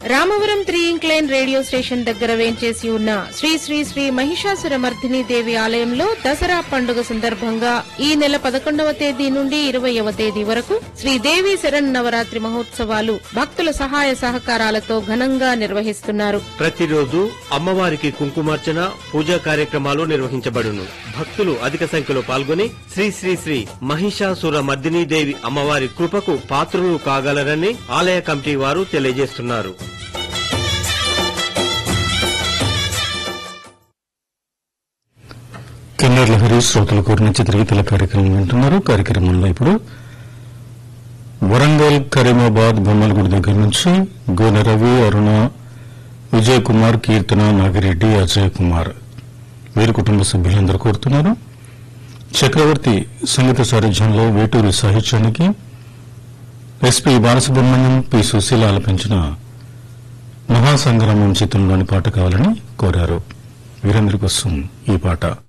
Ramavaram three incline radio station దగ్గర వేంచేసి ఉన్న శ్రీ శ్రీ శ్రీ మహిషాసుర మర్దిని దేవి ఆలయంలో దసరా పండుగ సందర్భంగా ఈ నెల పదకొండవ తేదీ నుండి ఇరవయవ తేదీ వరకు శ్రీ దేవి శరణ్ నవరాత్రి మహోత్సవాలు భక్తుల సహాయ సహకారాలతో ఘనంగా నిర్వహిస్తున్నారు ప్రతిరోజు అమ్మవారికి కుంకుమార్చన పూజా కార్యక్రమాలు నిర్వహించబడును భక్తులు అధిక సంఖ్యలో పాల్గొని శ్రీ శ్రీ శ్రీ మహిషాసుర మర్దినీ దేవి అమ్మవారి కృపకు పాత్రులు కాగలరని ఆలయ కమిటీ వారు తెలియజేస్తున్నారు కిన్నర్ లహరి శ్రోతల కోరిన చిత్రగీతల కార్యక్రమం వింటున్నారు కార్యక్రమంలో ఇప్పుడు వరంగల్ కరీమాబాద్ బొమ్మలగూడి దగ్గర నుంచి గోనె రవి అరుణ విజయ్ కుమార్ కీర్తన నాగిరెడ్డి అజయ్ కుమార్ వీరి కుటుంబ సభ్యులందరూ కోరుతున్నారు చక్రవర్తి సంగీత సారథ్యంలో వేటూరి సాహిత్యానికి ఎస్పీ బాలసుబ్రహ్మణ్యం పి సుశీల ఆలపించిన మహాసంగ్రామం చిత్రంలోని పాట కావాలని కోరారు వీరందరి కోసం ఈ పాట